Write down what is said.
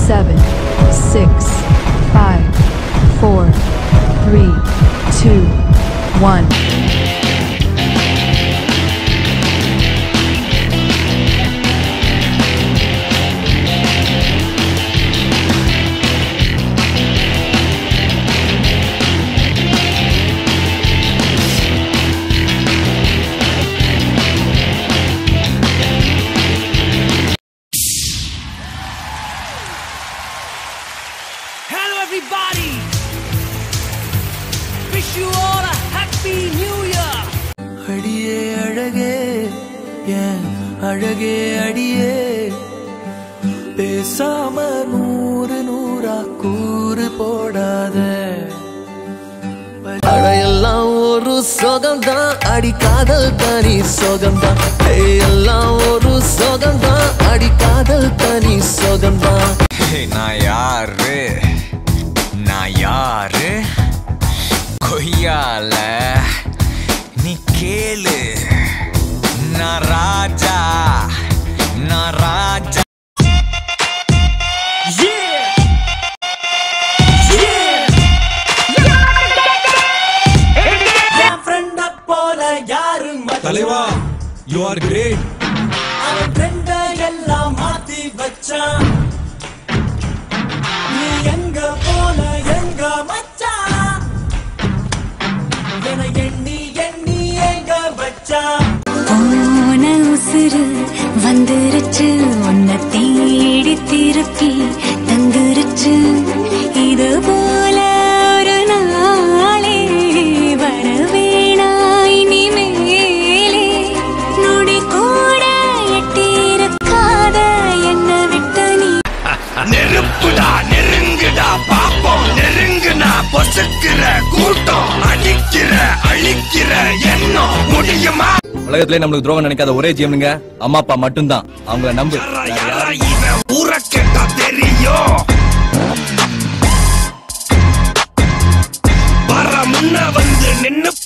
seven, six, five, four, three, two, one. Hello, everybody! Wish you all a happy new year! அடியே அழகே ஏன் அழகே அடியே பேசாம நூறு நூறா கூறு போடாத அடையெல்லாம் ஒரு சுகம்தான் அடி காதல் தனி சுகம்தான் எல்லாம் ஒரு சுகம்தான் அடி காதல் தனி சுகம்தான் ஹேய், நான் யாரு நான் யாரு கொய்யால நீ கேளு நான் ராஜா நான் ராஜா என் friend அ போல யாரும் மதிக்கல. தலைவா யூ ஆர் கிரேட் அவன் friend அ எல்லாம் மாத்தி வச்சான் நீ எங்க போன எங்க மச்சான் என எண்ணி எண்ணி எங்க வச்சான் போன உசுறு வந்துருச்சு உன்னை தேடி திருப்பி தந்துருச்சு இது போல ஒரு நாளே வர வேணாய் நீ மேலே நொடி கூட எட்டியிருக்காத என்ன விட்டு நீ நெருப்புடா நெருங்குடா பாப்போம் நெருங்குனா பொசுக்கிற கூட்டம் அடிக்கிற அழிக்கிற எண்ணம் முடியுமா உலகத்திலே நம்மளுக்கு துரோகம் நினைக்காத ஒரே ஜீவனுங்க அம்மா அப்பா மட்டும்தான் அவங்கள நம்பு யாரா இவன் ஊரை கேட்டா தெரியும் வர முன்ன வந்து நின்னு